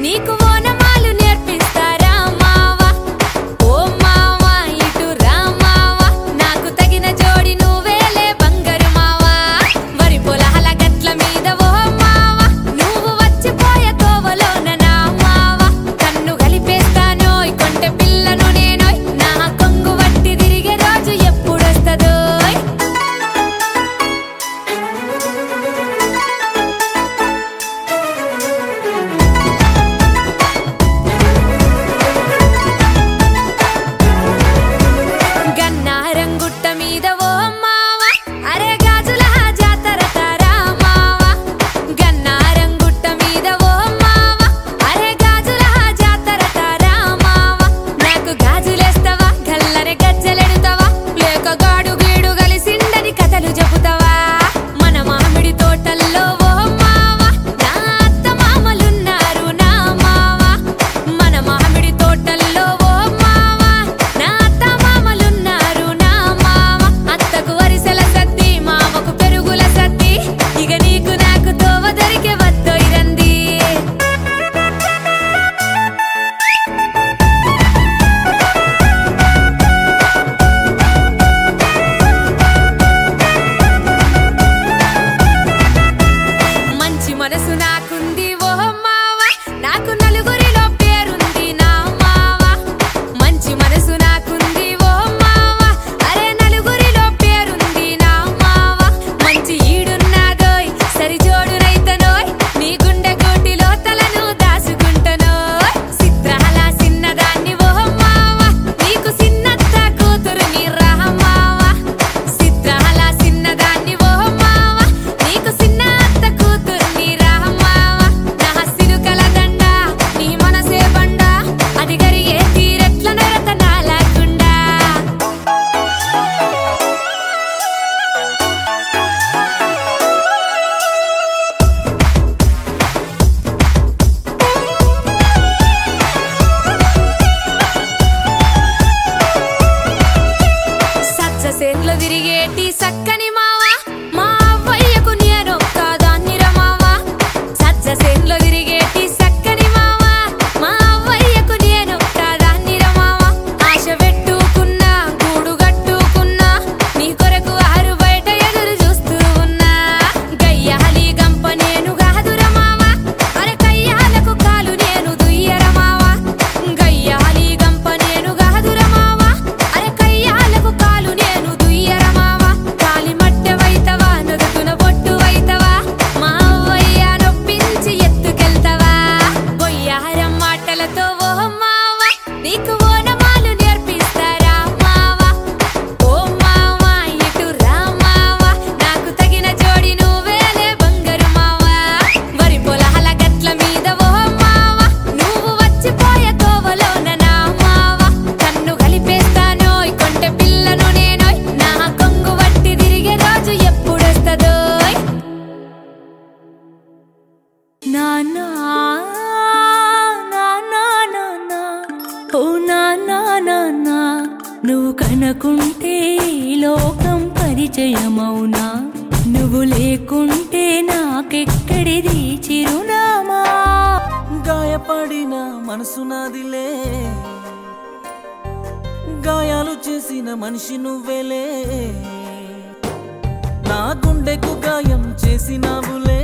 నీకు ఓనమాలు నేర్పిస్తారా మావా ఓ మావా ఇటు రా మావా నాకు తగిన జోడి నువ్వేలే బంగారు మావా వరి పొలాల గట్ల మీద ఓ మావా నువ్వు వచ్చిపోయే తోవలోన నా మావా కన్ను కలిపేస్తానోయ్ కొంటె పిల్లను నేనోయ్ నా కొంగు వట్టి తిరిగే రోజు ఎప్పుడొస్తదోయ్ గన్నారం గుట్ట మీద ఓ మావా అరే గాజుల జాతర తారా మావా గన్నారం గుట్ట మీద ఓ మావా అరే గాజుల జాతర తారా మావా నాకు గాజులేస్తావా గల్లరే గజ్జలెడుతావా లేక గాడు గీడు కలిసిండని కథలు చెబుతావా మన మామిడి తోటల్లో ఓ మావా నా అత్త మామలున్నారు నా మావా మన మామిడి తోటల్లో ఓ మావా నా అత్త మామలున్నారు నా మావ అత్తకు వరిసెల సద్ది మామకు పెరుగుల సద్ది ఇక నీకు నాకు తోవ దొరికే వద్దొయిరంది మంచి మనసు నాకుంది ఓ మావ నాకు నలుగురిలో పేరుంది నా మావ మంచి మనసు నాకుంది ఓ మావ అరే నలుగురిలో పేరుంది నా మావ మంచి ఈడున్నాదోయ్ సరి జోడునైతనోయ్ నీ గుండె కోటిలో తలను దాసుకుంటనోయ్ చిత్రాల చిన్నదాన్ని ఓ మావ నీకు చిన్నత్త కూతురు నీ రా మావ చిత్రాల చిన్నదాన్ని ఓ మావ నీకు చిన్న అత్త కూతురు నీ రా మావ నా సిరుకల దండ నీ మనసే బండ అది గరిగే తీరెట్ల నరత నాలాగుండా సచ్చ సేన్లో తిరిగేటి సక్కని మావా మా అవ్వయ్యకు నేనొక్క దాన్ని రమావా సచ్చ సేన్లో తిరిగేటి సక్కని మావా మా అవ్వయ్యకు నేనొక్క దాన్ని రమావా ఆశ పెట్టుకున్నా గూడు కట్టుకున్నా నీ కొరకు ఆరు బయట ఎదురు చూస్తూ ఉన్నా గయ్యాలి గంప నేను కాదురమావా అరే కయ్యాలకు కాలు నేను దుయ్యరమావా గయ్యాలి గంప నేను కాదురమావా అరే కయ్యాలకు కాలు నేను దుయ్యరమావా కాలి మట్టె వైతవా నొదుకున బొట్టు వైతవా మా అవ్వయ్య నొప్పించి ఎత్తుకెళ్తావా బొయ్యారం మాటలతో ఓ మావా నీకు ఓనమాలు నేర్పిస్తారా మావా ఓ మావా ఇటు రా మావా నాకు తగిన జోడి నువ్వేలే బంగారు మావా వరి పొలాల గట్ల మీద ఓ మావా నువ్వు వచ్చిపోయే తోవలోన నా మావా కన్ను కలిపేస్తానోయ్ కొంటె పిల్లను నేనోయ్ నా కొంగు వట్టి తిరిగే రోజు ఎప్పుడొస్తదోయ్ నానా నానా నానా ఓ నానా నానా నువ్వు కనకుంటే ఈ లోకం పరిచయమౌనా నువ్వు లేకుంటే నాకెక్కడిది చిరునామా గాయపడిన మనసు నాదిలే గాయాలు చేసిన మనిషి నువ్వేలే నా గుండెకు గాయం చేసినావులే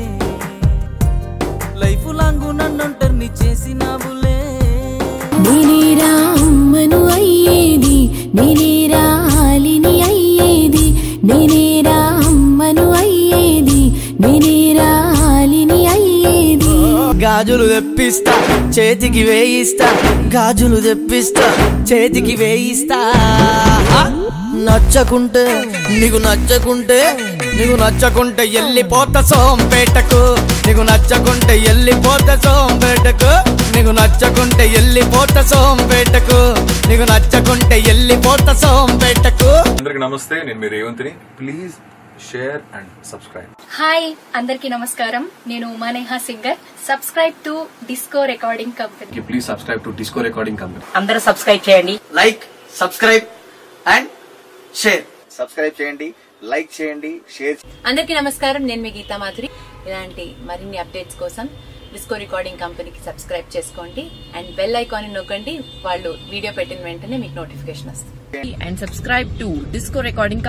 లైఫ్ లాంగ్ నన్ను చేసినావులే నేనేరా అమ్మను అయ్యేది నేనేరా ఆలిని అయ్యేది నేనేరా అమ్మను అయ్యేది నేనేరా ఆలిని అయ్యేది గాజులు తెప్పిస్తా చేతికి వేయిస్తా గాజులు తెప్పిస్తా చేతికి వేయిస్తా నచ్చకుంటే నీకు నచ్చకుంటే నీకు నచ్చకుంటే ఎల్లిపోత సోంపేటకు నీకు నచ్చకుంటే ఎల్లిపోత సోంపేటకు నీకు నచ్చకుంటే ఎల్లిపోత సోంపేటకు నీకు నచ్చకుంటే ఎల్లిపోత సోంపేటకు అందరికి నమస్తే నేను మీ రేవంత్ని please share and subscribe hi అందరికీ నమస్కారం నేను Umaneha singer subscribe to Disco Recording Company please subscribe to Disco Recording Company అందరూ సబ్స్క్రైబ్ చేయండి like subscribe and share subscribe చేయండి లైక్ చేయండి షేర్ అందరికీ నమస్కారం నేను మీ గీతా మాధురి ఇలాంటి మరిన్ని అప్డేట్స్ కోసం డిస్కో రికార్డింగ్ కంపెనీకి సబ్స్క్రైబ్ చేసుకోండి అండ్ బెల్ ఐకాన్ నొక్కండి వాళ్ళు వీడియో పెట్టిన వెంటనే మీకు నోటిఫికేషన్ వస్తుంది and subscribe to Disco Recording